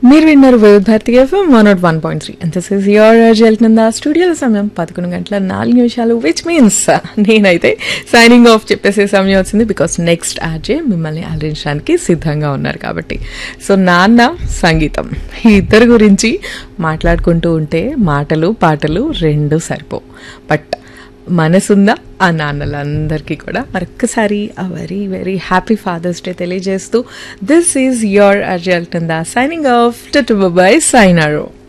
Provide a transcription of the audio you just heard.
మీరు విన్నారు Vividh Bharati FM one nought one point three అంత సేస్ యువర్ వెళ్తుందా స్టూడియోలో సమయం పదకొండు గంటల నాలుగు నిమిషాలు విచ్ మీన్స్ నేనైతే సైనింగ్ ఆఫ్ చెప్పేసే సమయం వచ్చింది బికాస్ నెక్స్ట్ ఆర్జే మిమ్మల్ని అలరించడానికి సిద్ధంగా ఉన్నారు కాబట్టి సో నాన్న సంగీతం ఈ ఇద్దరు గురించి మాట్లాడుకుంటూ ఉంటే మాటలు పాటలు రెండు సరిపో బట్ మనసుందా ఆ నాన్నలందరికీ కూడా మరొక్కసారి ఆ very very happy father's day తెలియజేస్తూ దిస్ ఈజ్ యోర్ అర్జల్టుందా సైనింగ్ ఆఫ్ టు బై సైనారో